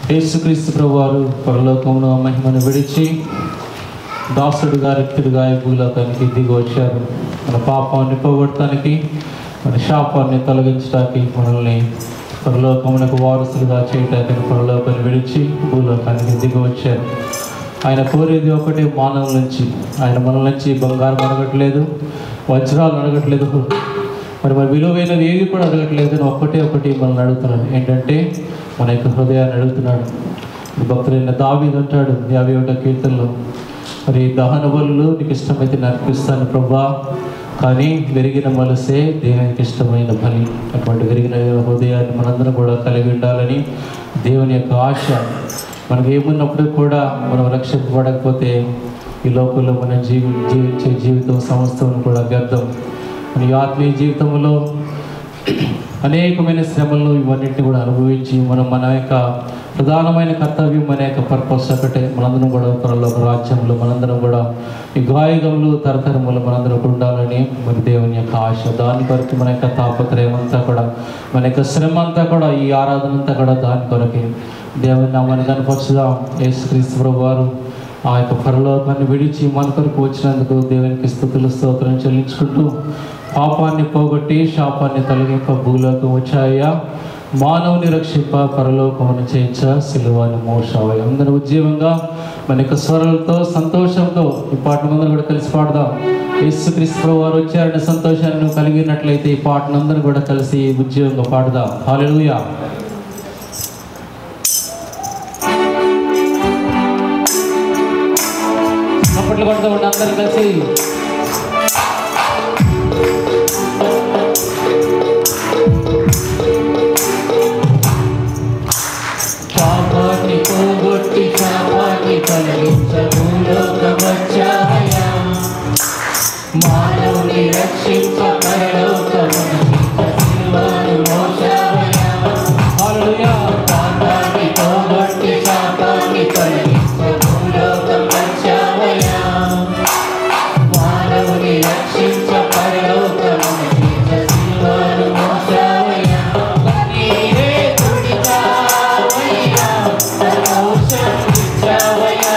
యేసుక్రీస్తు ప్రభు వారు పరలోకమును మహిమను విడిచి దాసుడుగా రిక్తుడుగా ఈ భూలోకానికి దిగి వచ్చారు మన పాపాన్ని పోగొట్టడానికి మన శాపాన్ని తొలగించడానికి మనల్ని పరలోకమునకు వారసులుగా చేయటానికి పరలోకాన్ని విడిచి భూలోకానికి దిగి వచ్చారు ఆయన కోరేది ఒకటే మానవుల నుంచి ఆయన మన నుంచి బంగారం అడగట్లేదు వజ్రాలు అడగట్లేదు మరి మన విలువైనవి ఏవి కూడా అడగట్లేదు అని ఒక్కటే ఒకటి మనల్ని అడుగుతున్నాడు ఏంటంటే మన యొక్క హృదయాన్ని అడుగుతున్నాడు భక్తులైన దావీదు అంటాడు యాభై ఒకటో కీర్తనలో మరి దహన బలులు నీకు ఇష్టమైతే నేను అర్పిస్తాను ప్రభా కానీ విరిగిన మనసే దేవునికి ఇష్టమైన బలి అటువంటి విరిగిన హృదయాన్ని మనందరం కూడా కలిగి ఉండాలని దేవుని యొక్క ఆశ మనకు ఏమున్నప్పుడు కూడా మనం రక్షింపబడకపోతే ఈ లోకంలో మనం జీవి జీవించే జీవితం సమస్తం కూడా వ్యర్థం మన ఈ ఆత్మీయ జీవితంలో అనేకమైన శ్రమలను ఇవన్నింటిని కూడా అనుభవించి మనం మన యొక్క ప్రధానమైన కర్తవ్యం మన యొక్క పర్పస్ ఒకటే మనందరం కూడా త్వరలో రాజ్యంలో మనందరం కూడా ఈ గాయగములు తరతరములు మనందరం కూడా ఉండాలని మరి దేవుని యొక్క ఆశ దాని కొరకు మన యొక్క తాపత్రయం అంతా కూడా మన యొక్క శ్రమ అంతా కూడా ఈ ఆరాధన అంతా కూడా దాని కొరకే దేవుని నామాన్ని కనపరచుదాం యేసుక్రీస్తు ప్రభు వారు ఆ యొక్క పరలోకాన్ని విడిచి మన కొరకు వచ్చినందుకు దేవునికి స్థుతులు స్తోత్రం చెల్లించుకుంటూ పాపాన్ని పోగొట్టి శాపాన్ని తొలగింప భూలోకం వచ్చాయా మానవుని రక్షింప పరలోకమును చేయించ సిలువాని మోషావై అందరూ ఉద్యోగంగా మన యొక్క స్వరాలతో సంతోషంతో ఈ పాట అందరూ కూడా కలిసి పాడదాం యేసుక్రీస్తు ప్రభు వారు వచ్చారనే సంతోషాన్ని నువ్వు కలిగినట్లయితే ఈ పాటను అందరూ కూడా కలిసి ఉద్యోగంగా పాడదాం హాలెలూయా చప్పట్లు కొడతా ఉండి అందరూ కలిసి పాపాన్ని పోగొట్టి శాపాన్ని తొలగించభూలోకమచ్చాయా మానవుని రక్షించ పరలోకమును సిలువను మోసావయా హల్లెలూయా పాపాన్ని పోగొట్టి శాపాన్ని తొలగించభూలోకమచ్చావయా మానవుని రక్షించ పరలోకమును సిలువను మోసావయా నీవే తుడిచావయ్యా సంతోషం ఇచ్చావయ్యా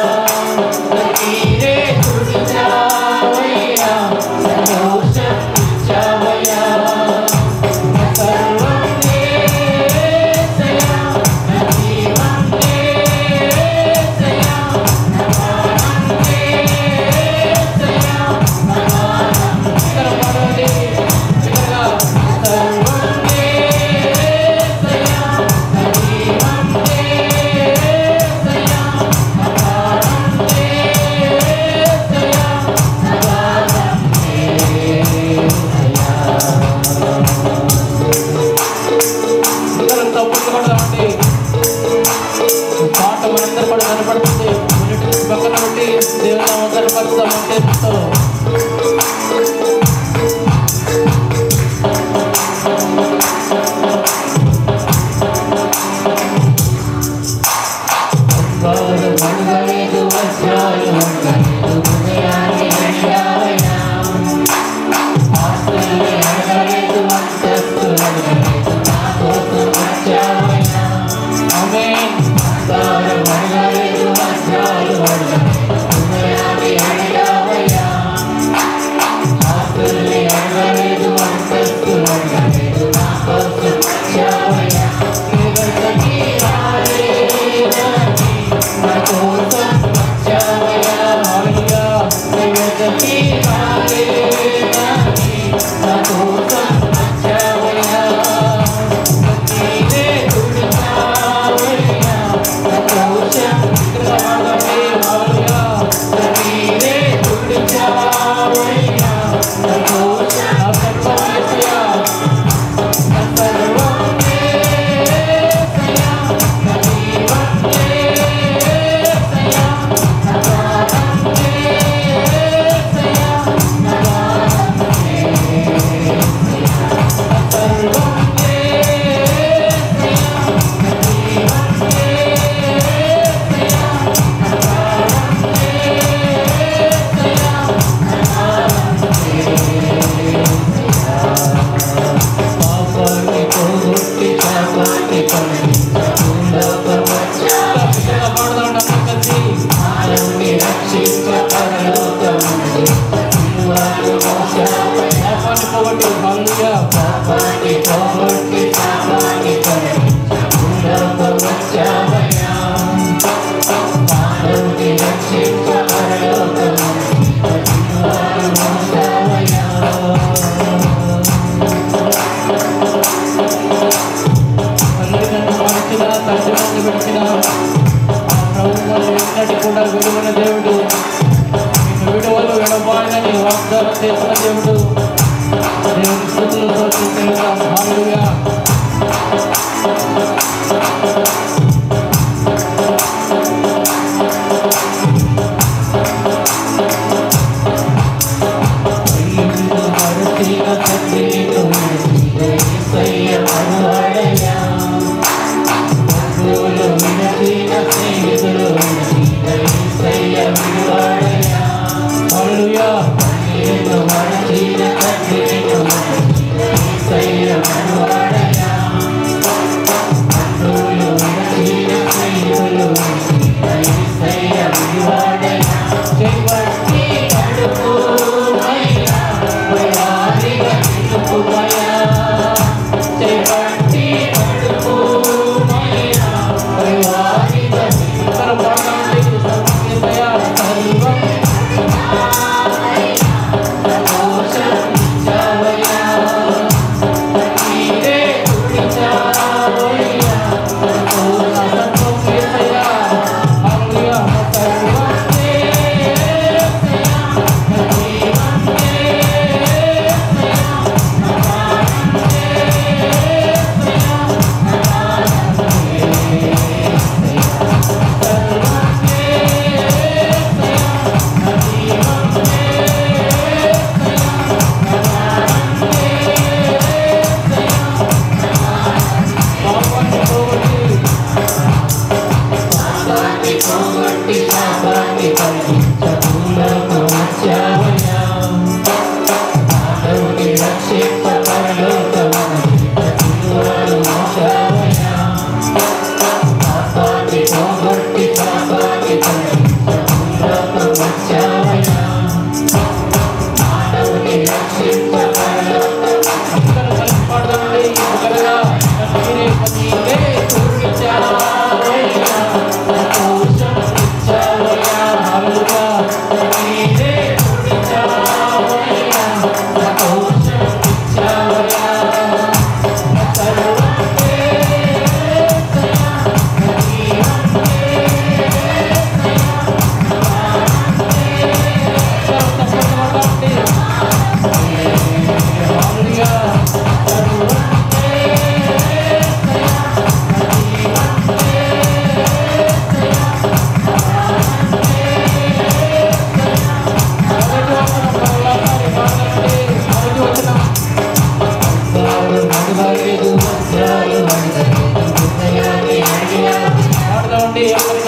నీవే తుడిచావయ్యా సంతోషం ఇచ్చావయ్యా సర్వం యేసయ్యా నా జీవం యేసయ్యా నా ప్రాణం యేసయ్యా నా గానం ఇక్కడ పాడండి ఇక్కడ సర్వం యేసయ్యా నా జీవం యేసయ్యా నా ప్రాణం యేసయ్యా నా గానం అందరం తప్పులు కొడదామండి పాట మనందరూ కూడా కనపడుతుంది కొన్నిటిని పక్కన పెట్టి దేవుని నామం కనపరుస్తామంటే ఎంతో వారు మనుగలేదు వజ్రాలు వంగలేదు హృదయాన్ని అడిగావయ్యా ఆస్తుల్ని అడగలేదు అంతస్తులు అడగలేదు నా కోసం వచ్చావయ్యా ఆమేన్ వారు మనుగలేదు వజ్రాలు వంగలేదు హృదయాన్ని అడిగావయ్యా తండ్రి మంది పెట్టిన ఆ ప్రభు మనం ఎన్నటి కూడా విలువైన దేవుడు నిన్ను విడువలు విడబాయనని వాగ్దానం చేసిన దేవుడు దేవుని స్థుతులు సూచించగలం హాలుగా హాలుగా పాడదామండి